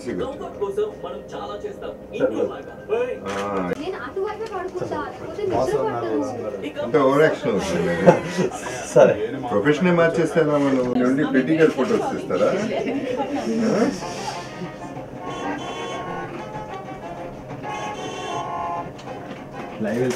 ఈజీగా కంఫర్ట్ కోసం మనం చాలా చేస్తాం ఇంట్లో లాగా ఏయ్, ఆ, నేను అటువైపే పడుకుంటా లేకపోతే నిద్ర పట్టదు ఇక అంటే ఓవర్ యాక్షన్ వస్తుంది సరే ప్రొఫెషన్ మార్చేస్తారా మనం నుండి పెట్టి ఫోటోస్ తీస్తారా ఆ? Live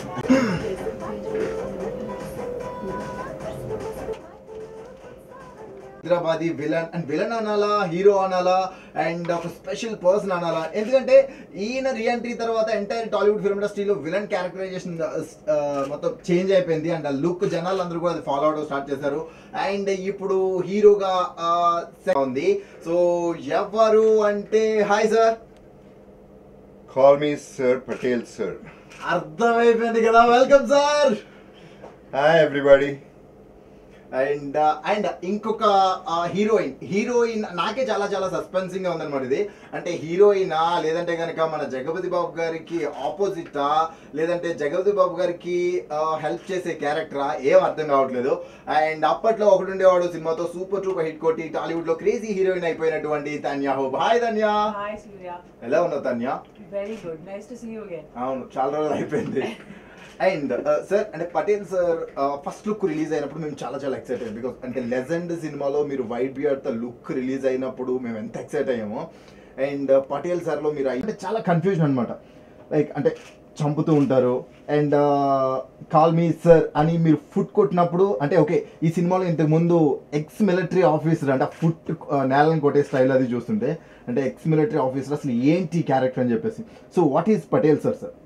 Hyderabadi villain and villain అనాలా హీరో అనాలా అండ్ ఒక స్పెషల్ పర్సన్ అనాలా ఎందుకంటే ఈయన రీఎంట్రీ తర్వాత ఎంటైర్ టాలీవుడ్ ఫిల్మ్ ఇండస్ట్రీలో విలన్ క్యారెక్టరైజేషన్ మొత్తం చేంజ్ అయిపోయింది అండ్ ఆ లుక్ జనాలు అందరూ కూడా అది ఫాలో అవడం స్టార్ట్ చేశారు అండ్ ఇప్పుడు హీరోగా ఉంది సో ఎవరు అంటే hi sir call me sir Patel sir అర్థమైపోయింది కదా welcome sir hi everybody and and ఇంకొక హీరోయిన్ హీరోయిన్ నాకే చాలా చాలా సస్పెన్సింగ్ గా ఉందన్నమాట ఇది అంటే హీరోయినా లేదంటే కనుక మన జగపతి బాబు గారికి ఆపోజిటా లేదంటే జగపతి బాబు గారికి హెల్ప్ చేసే క్యారెక్టరా ఏం అర్థం కావట్లేదు అండ్ అప్పట్లో ఒకటి ఉండేవాడు సినిమాతో సూపర్ సూపర్ హిట్ కొట్టి టాలీవుడ్ లో క్రేజీ హీరోయిన్ అయిపోయినటువంటి Tanya hope hi Tanya Hi Surya, ఎలా ఉన్నావు Tanya very good. Nice to see you again. అవును చాలా రోజులు అయిపోయింది అండ్ సార్ అంటే Patel sir first look release అయినప్పుడు మేము చాలా చాలా ఎక్సైట్ అయ్యాం బికాస్ అంటే లెజెండ్ సినిమాలో మీరు వైట్ బియర్డ్ తో లుక్ రిలీజ్ అయినప్పుడు మేము ఎంత ఎక్సైట్ అయ్యామో అండ్ పటేల్ సార్లో మీరు అంటే చాలా కన్ఫ్యూజన్ అనమాట లైక్ అంటే చంపుతూ ఉంటారు అండ్ కాల్ మీ సార్ అని మీరు ఫుడ్ కొట్టినప్పుడు అంటే ఓకే ఈ సినిమాలో ఇంతకు ముందు ఎక్స్ మిలిటరీ ఆఫీసర్ అంటే ఫుడ్ నేలని కొట్టే స్టైల్ అది చూస్తుంటే అంటే ఎక్స్ మిలిటరీ ఆఫీసర్ అసలు ఏంటి క్యారెక్టర్ అని చెప్పేసి so what is Patel sir sir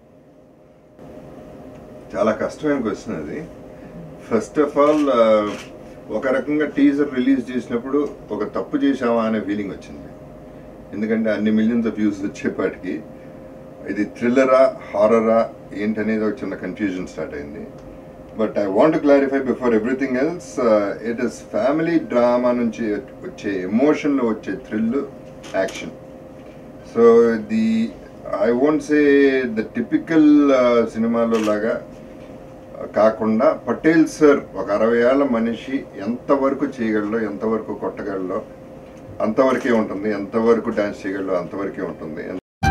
చాలా కష్టమైన క్వశ్చన్ అది ఫస్ట్ ఆఫ్ ఆల్ ఒక రకంగా టీజర్ రిలీజ్ చేసినప్పుడు ఒక తప్పు చేశామా అనే ఫీలింగ్ వచ్చింది ఎందుకంటే అన్ని మిలియన్స్ ఆఫ్ వ్యూస్ వచ్చేపాటికి ఇది థ్రిల్లరా హారరా ఏంటనేది ఒక చిన్న కన్ఫ్యూజన్ స్టార్ట్ అయింది but I want clarify before everything else it is family drama నుంచి వచ్చే ఎమోషన్లో వచ్చే thrill action so the I won't say the typical సినిమాలో లాగా కాకుండా పటేల్ సార్ ఒక అరవై ఏళ్ళ మనిషి ఎంతవరకు చేయగలడో ఎంతవరకు కొట్టగలడో అంతవరకే ఉంటుంది ఎంతవరకు డాన్స్ చేయగలడో అంతవరకే ఉంటుంది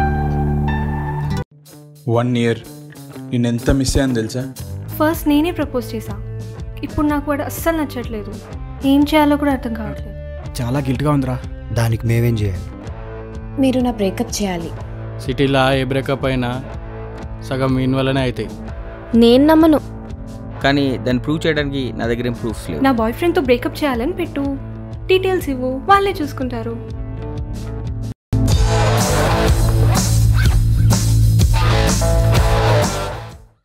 వన్ ఇయర్ నేను ఎంత మిస్ అయ్యాను తెలుసా ఫస్ట్ నేనే ప్రపోజ్ చేశా ఇప్పుడు నాకు వాడు అస్సలు నచ్చట్లేదు ఏం చేయాలో కూడా అర్థం కావట్లేదు చాలా గిల్ట్గా ఉందిరా దానికి మేమేం చేయాలి మీరు నా బ్రేకప్ చేయాలి సిటీలో ఏ బ్రేకప్ అయినా సగం మీన్ వల్లనే అవుతాయి నేను నమ్మను కానీ దాన్ని ప్రూవ్ చేయడానికి నా దగ్గర ఏం ప్రూఫ్స్ లేవు నా బాయ్ ఫ్రెండ్తో బ్రేకప్ చేయాలని పెట్టు డీటెయిల్స్ ఇవ్వు వాళ్ళే చూసుకుంటారు